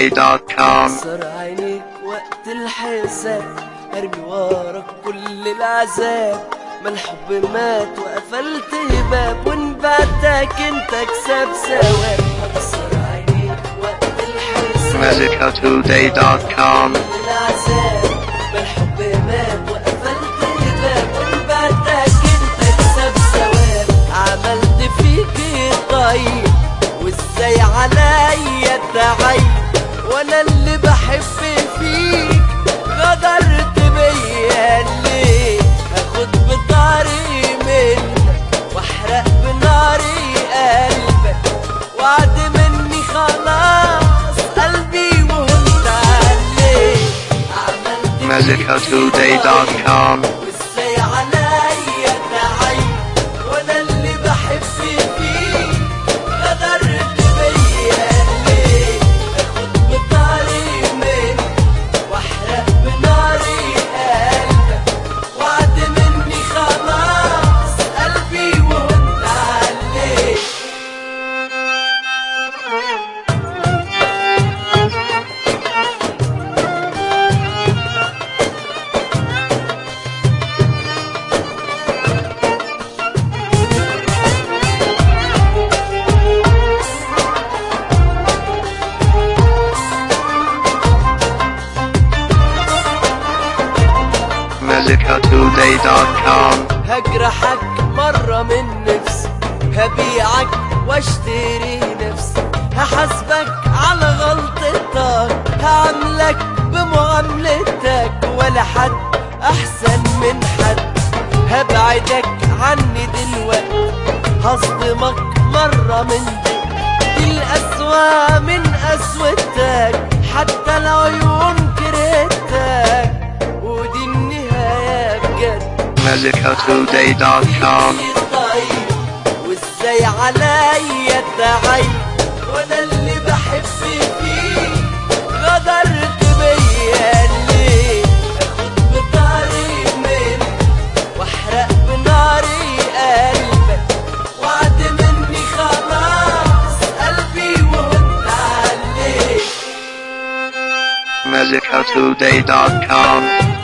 MazikaToday.com صار عينيك وقت الحساب ارمي وراك كل العذاب ما الحب مات وقفلت باب وان بعدك انت كسب ثواب صار عينيك وقت الحساب MazikaToday.com العذاب ما الحب مات وقفلت الباب وان بعدك انت كسب ثواب عملت فيك ايه طيب وازاي عليا تعيب وانا اللي بحب فيك غدرت بيا ليه هاخد بطاري منك واحرق بناري قلبك وعد مني خلاص قلبي وانت عليه عملت فيك MazikaToday.com وازاي عليا تعيب وانا اللي بحب فيك غدرت بيا ليه اخد بطاري منك واحرق بناري قلبك وعد مني خلاص قلبي وانت عليه MazikaToday.com هجرحك مرة من نفسي هبيعك واشتري نفسي هحاسبك على غلطتك هعملك بمعاملتك ولا حد احسن من حد هبعدك عني دلوقتي هصدمك مرة من دي دي الأسوأ من قسوتك حتى العيون كرهتك ودي النهاية بجد MazikaToday.com طيب وازاي عليا التعيب وانا اللي بحب فيك غدرت بيا ليه اخد بطاري منك واحرق بناري قلبك وعد مني خلاص قلبي وانت عليه MazikaToday.com